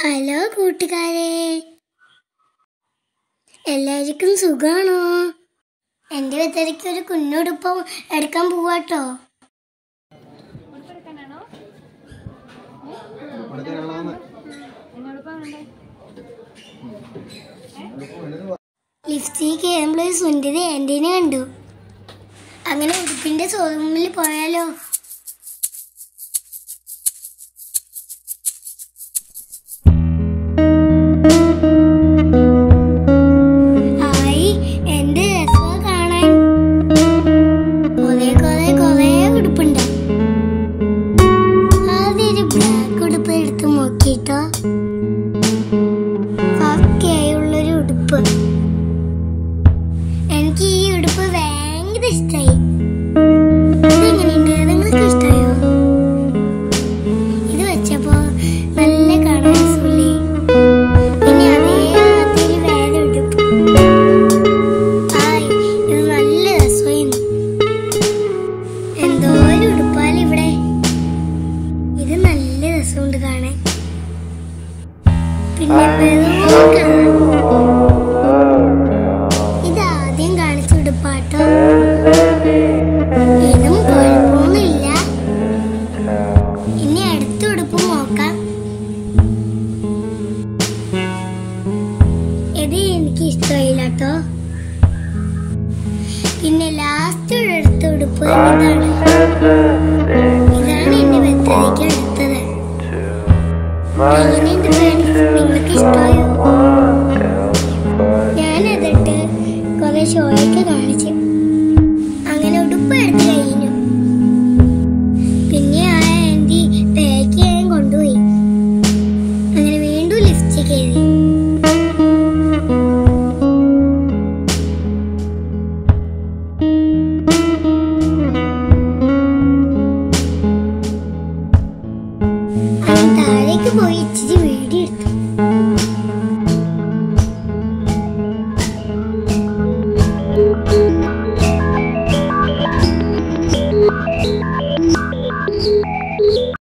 hello കൂട്ടുകാരെ എല്ലാവർക്കും സുഖാണോ എന്റെ വിത്തരയ്ക്ക് ഒരു കുഞ്ഞുടുപ്പം എടുക്കാൻ പോവാട്ടോ ലിപ്സ്റ്റിക് നമ്മൾ സുന്ദരി ആന്റീനെ കണ്ടു അങ്ങനെ ഉടുപ്പിന്റെ ഷോറൂമിൽ പോയാലോ ഹായ് എന്ത് രസമാ കാണാൻ കൊറേ കൊറേ കൊറേ ഉടുപ്പുണ്ട് ആദ്യം ഒരു ബ്ലാക്ക് ഉടുപ്പ് എടുത്ത് നോക്കിട്ടോ ഉള്ളൊരു ഉടുപ്പ് എനിക്ക് ഈ ഉടുപ്പ് ഭയങ്കര ഇഷ്ടായി ഇതെങ്ങനെയുണ്ട് നിങ്ങൾക്ക് ഇഷ്ടായോ ഇത് വെച്ചപ്പോ നല്ല കാണാൻ രസമില്ലേ പിന്നെ അതേ അതിൽ വേറെ ഉടുപ്പ് ഹായ് ഇത് നല്ല രസമായിരുന്നു എന്തോ ഒരു ഉടുപ്പാൽ ഇവിടെ ഇത് നല്ല രസമുണ്ട് കാണാൻ പിന്നെ വെറും കാണാൻ ഇത് ആദ്യം കാണിച്ച ഉടുപ്പാട്ടോ ഇതും കുഴപ്പമൊന്നുമില്ല ഇനി അടുത്ത ഉടുപ്പ് നോക്കാം ഇത് എനിക്ക് ഇഷ്ടമായില്ല കേട്ടോ പിന്നെ ലാസ്റ്റ് എടുത്ത ഉടുപ്പ് ഇതാണ് ഇതാണ് എന്റെ ബർത്ത്ഡേക്ക് എടുത്തത് എങ്ങനെയുണ്ട് ഫ്രണ്ട്സ് നിങ്ങൾക്ക് ഇഷ്ടമായോ ഞാനതിട്ട് കുറെ ഷോയൊക്കെ കാണിച്ചു അങ്ങനെ ഉടുപ്പ് എടുത്ത് കഴിഞ്ഞു പിന്നെ ആ ആന്റി പാക്ക് ചെയ്യാൻ കൊണ്ടുപോയി അങ്ങനെ വീണ്ടും ലിപ്സ്റ്റിക് എഴുതി അങ്ങനെ താഴേക്ക് പോയി ഇച്ചിരി വീഡിയോ എടുത്തു